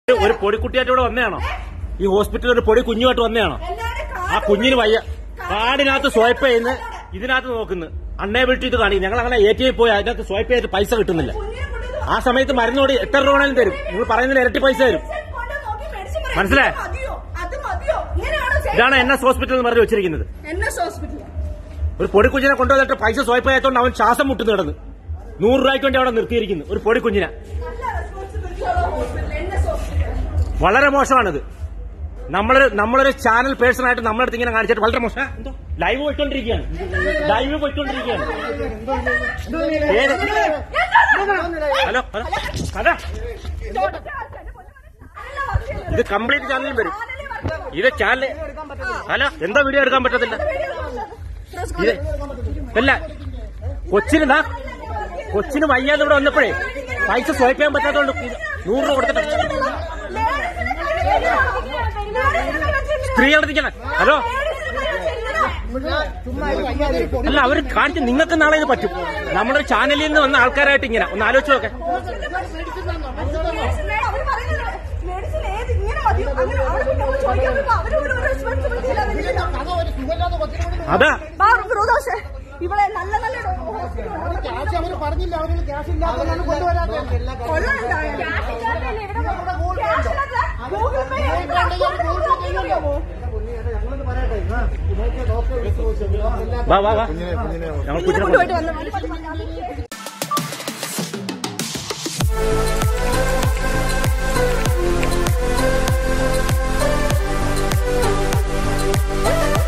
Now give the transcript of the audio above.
ഒരു പൊടിക്കുട്ടിയായിട്ട് ഇവിടെ വന്നതാണോ ഈ ഹോസ്പിറ്റലിൽ ഒരു പൊടി കുഞ്ഞുമായിട്ട് വന്നതാണോ ആ കുഞ്ഞിന് വയ്യ കാർഡിനകത്ത് സ്വൈപ്പ് ചെയ്യുന്ന ഇതിനകത്ത് നോക്കുന്നു അണ്ണേബിലിറ്റി ഇത് കാണിക്കും ഞങ്ങൾ അങ്ങനെ എ ടി ഐ പോയി അതിനകത്ത് സ്വൈപ്പ് ചെയ്തിട്ട് പൈസ കിട്ടുന്നില്ല ആ സമയത്ത് മരുന്നോട് എത്ര രൂപ വേണേലും തരും നിങ്ങൾ പറയുന്നതിന് ഇരട്ടി പൈസ തരും മനസ്സിലായോ? ഇതാണ് എൻ എസ് ഹോസ്പിറ്റൽ എന്ന് പറഞ്ഞ് വെച്ചിരിക്കുന്നത് എൻ എസ് ഹോസ്പിറ്റൽ ഒരു പൊടിക്കുഞ്ഞിനെ കൊണ്ടുവന്നിട്ട് പൈസ സ്വൈപ്പ് ചെയ്യാത്തോണ്ട് അവൻ ശ്വാസം മുട്ടുന്നു കിടന്ന് നൂറ് രൂപയ്ക്ക് വേണ്ടി അവിടെ നിർത്തിയിരിക്കുന്നു ഒരു പൊടിക്കുഞ്ഞിനെ നല്ല റെസ്പോൺസിബിലിറ്റി ഉള്ള ഹോസ്പിറ്റൽ എൻ എസ് ഹോസ്പിറ്റൽ വളരെ മോശമാണിത് നമ്മളൊരു നമ്മളൊരു ചാനൽ പേഴ്സൺ ആയിട്ട് നമ്മളടുത്ത് ഇങ്ങനെ കാണിച്ചിട്ട് വളരെ മോശം ആ, എന്തോ ലൈവ് പോയിക്കൊണ്ടിരിക്കുകയാണ് ലൈവ് പോയിക്കൊണ്ടിരിക്കുകയാണ് ഏത് ഹലോ ഹലോ അതാ ഇത് കംപ്ലീറ്റ് ചാനലിൽ വരും ഇത് ചാനൽ ഹലോ എന്താ വീഡിയോ എടുക്കാൻ പറ്റത്തില്ല ഇത് അല്ല കൊച്ചിന് ദാ കൊച്ചിന് വയ്യാതെ ഇവിടെ വന്നപ്പോഴേ പൈസ സ്വൈപ്പ് ചെയ്യാൻ പറ്റാത്തതുകൊണ്ട് നൂറ് രൂപ കൊടുത്തിട്ട് സ്ത്രീകളുടെ നിൽക്കണം ഹലോ അല്ല അവർ കാണിച്ച് നിങ്ങൾക്ക് നാളെ ഇത് പറ്റും നമ്മുടെ ചാനലിൽ നിന്ന് വന്ന ആൾക്കാരായിട്ട് ഇങ്ങനെ ഒന്ന് ആലോചിച്ച് നോക്കെ അതാ ഇവിടെ നല്ല നല്ല ക്യാഷ് അവര് പറഞ്ഞില്ല അവര് ക്യാഷ് ഇല്ലാത്തതാണ് കൊണ്ടുവരാത്തത് ഗൂഗിൾ പേ ഞങ്ങളൊന്ന് പറയട്ടെ ആ, ഇതൊക്കെ ഡോക്ടറെ വിളിച്ച് ചോദിച്ചു. വാ വാ വാ കുഞ്ഞിനെ കുഞ്ഞിനെ ഞങ്ങൾ കുഞ്ഞിനെ കുഞ്ഞിനെ കൊണ്ടുപോയിട്ട് വന്നു